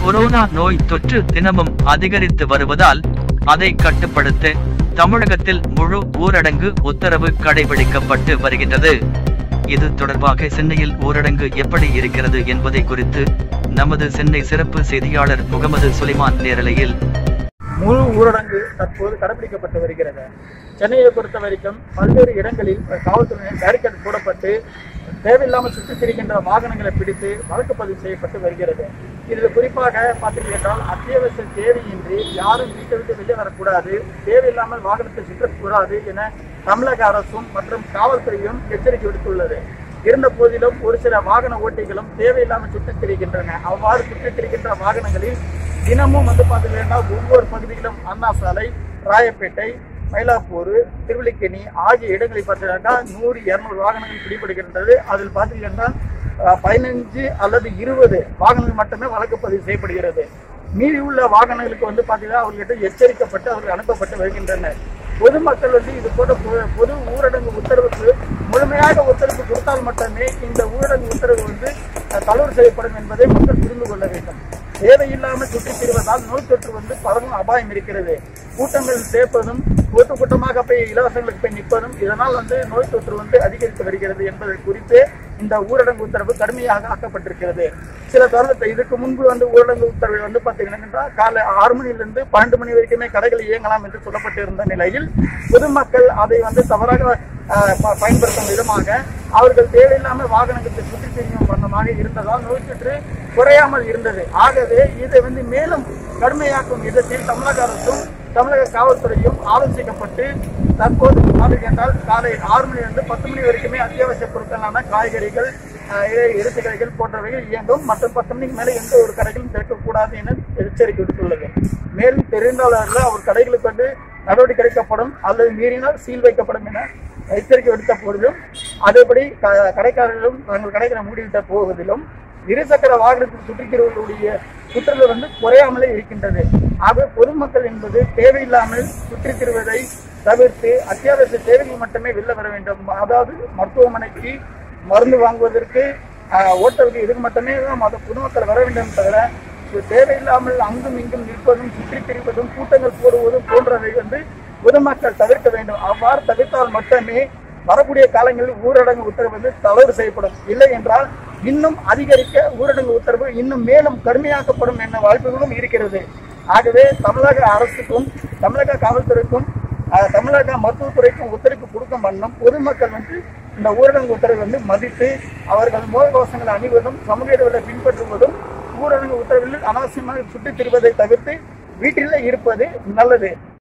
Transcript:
corona நோய் தொற்று தினமும் அதிகரித்து வருவதால் அதை கட்டுப்படுத்த தமிழகத்தில் முழு ஊரடங்கு உத்தரவு கடைபிடிக்கப்பட்டு வருகின்றது இது தொடர்பாக சென்னையில் ஊரடங்கு எப்படி இருக்கிறது என்பதை குறித்து நமது சென்னை சிறப்பு செய்தியாளர் முகமது சுலைமான் நேரலையில் முழு ஊரடங்கு தற்போது கடைபிடிக்கப்பட்டு வருகிறது சென்னையை பொறுத்த வரைக்கும் பல்வேறு இடங்களில் காவல்துறையினர் பேரிகேட் போடப்பட்டு தேவையில்லாமல் சுற்றித் திரிகின்ற வாகனங்களை பிடித்து வழக்கு பதிவு செய்யப்பட்டு வருகிறது இதில் குறிப்பாக பார்த்தீர்கள் என்றால் அத்தியாவசிய தேவையின்றி யாரும் வீட்டை விட்டு வெளியே வரக்கூடாது தேவையில்லாமல் வாகனத்தை சுற்றக்கூடாது என தமிழக அரசும் மற்றும் காவல்துறையும் எச்சரிக்கை விடுத்துள்ளது இருந்த போதிலும் ஒரு சில வாகன ஓட்டிகளும் தேவையில்லாமல் சுற்றித் திரிகின்றன அவ்வாறு சுற்றித் திரிகின்ற வாகனங்களில் தினமும் வந்து பார்த்தீங்கன்னா ஒவ்வொரு பகுதியிலும் அண்ணா சாலை ராயப்பேட்டை மயிலாப்பூர் திருவல்லிக்கேணி ஆகிய இடங்களில் பார்த்தீங்கன்னா நூறு இருநூறு வாகனங்கள் பிடிபடுகின்றது அதில் பார்த்தீங்கன்னா அஹ், பதினஞ்சு அல்லது இருபது வாகனங்கள் மட்டுமே வழக்கு பதிவு செய்யப்படுகிறது மீதி உள்ள வாகனங்களுக்கு வந்து பார்த்தீங்கன்னா அவர்கிட்ட எச்சரிக்கப்பட்டு அவர்கள் அனுப்பப்பட்டு வருகின்றனர் பொதுமக்கள் வந்து இது போன்ற பொ- பொது ஊரடங்கு உத்தரவுக்கு முழுமையாக உத்தரவு கொடுத்தால் மட்டுமே இந்த ஊரடங்கு உத்தரவு வந்து அஹ், தளர்வு செய்யப்படும் என்பதை மக்கள் புரிந்து கொள்ள வேண்டும் தேவையில்லாமல் சுற்றித் திரிவதால் நோய் தொற்று வந்து பரவும் அபாயம் இருக்கிறது கூட்டங்கள் சேர்ப்பதும் கூட்ட கூட்டமாக போய் இலவசங்களுக்கு போய் நிற்பதும் இதனால் வந்து நோய் தொற்று வந்து அதிகரித்து வருகிறது என்பதை குறித்து இந்த ஊரடங்கு உத்தரவு கடுமையாக ஆக்கப்பட்டிருக்கிறது சில தருணத்தை இதுக்கு முன்பு வந்து ஊரடங்கு உத்தரவு வந்து பார்த்தீங்கன்னா காலை ஆறு மணியிலிருந்து பன்னெண்டு மணி வரைக்குமே கடைகள் இயங்கலாம் என்று சொல்லப்பட்டிருந்த நிலையில் பொதுமக்கள் அதை வந்து தவறாக ஆஹ், ப- பயன்படுத்தும் விதமாக அவர்கள் தேவையில்லாமல் வாகனங்களை சுற்றி திரியும் வண்ணமாக இருந்ததால் நோய் தொற்று குறையாமல் இருந்தது ஆகவே இதை வந்து மேலும் கடுமையாக்கும் விதத்தில் தமிழக அரசும் தமிழக காவல்துறையும் ஆலோசிக்கப்பட்டு தற்போது பார்த்தீர்கள் என்றால் காலை ஆறு மணிலிருந்து பத்து மணி வரைக்குமே அத்தியாவசிய பொருட்களான காய்கறிகள் ஆஹ், இறை இறைச்சி கடைகள் போன்றவைகள் இயங்கும் மற்றும் பத்து மணிக்கு மேலே எந்த ஒரு கடைகளும் திறக்கக்கூடாது என எச்சரிக்கை விடுத்துள்ளது மேலும் தெரிந்தாளர்கள் அவர் கடைகளுக்கு வந்து நடவடிக்கை எடுக்கப்படும் அல்லது மீறினால் சீல் வைக்கப்படும் என எச்சரிக்கை விடுத்த போதிலும் அதேபடி க- கடைக்காரர்களும் தங்கள் கடைகளை மூடிவிட்ட போவதிலும் இருசக்கர வாகனத்தில் சுற்றிக்கிறவர்களுடைய சுற்றுலா வந்து குறையாமலே இருக்கின்றது ஆக பொதுமக்கள் என்பது தேவையில்லாமல் சுற்றித் திரிவதை தவிர்த்து அத்தியாவசிய தேவைகள் மட்டுமே வெளில வர வேண்டும் அதாவது மருத்துவமனைக்கு மருந்து வாங்குவதற்கு ஆஹ், ஓட்டலுக்கு இதுக்கு மட்டுமே தான் மத பொதுமக்கள் வர வேண்டும் தவிர இது தேவையில்லாமல் அங்கும் இங்கும் நிற்பதும் சுற்றித் திரிவதும் கூட்டங்கள் போடுவதும் போன்றவை வந்து பொதுமக்கள் தவிர்க்க வேண்டும் அவ்வாறு தவிர்த்தால் மட்டுமே வரக்கூடிய காலங்களில் ஊரடங்கு உத்தரவு வந்து தளர்வு செய்யப்படும் இல்லை என்றால் இன்னும் அதிகரிக்க ஊரடங்கு உத்தரவு இன்னும் மேலும் கடுமையாக்கப்படும் என்ற வாய்ப்புகளும் இருக்கிறது ஆகவே தமிழக அரசுக்கும் தமிழக காவல்துறைக்கும் அஹ், தமிழக மருத்துவத்துறைக்கும் ஒத்துழைப்பு கொடுக்கும் வண்ணம் பொதுமக்கள் வந்து இந்த ஊரடங்கு உத்தரவை வந்து மதித்து அவர்கள் முகக்கவசங்களை அணிவதும் சமூக இடைவெளி பின்பற்றுவதும் ஊரடங்கு உத்தரவில் அனாவசியமாக சுற்றித் திரிவதை தவிர்த்து வீட்டிலே இருப்பது நல்லது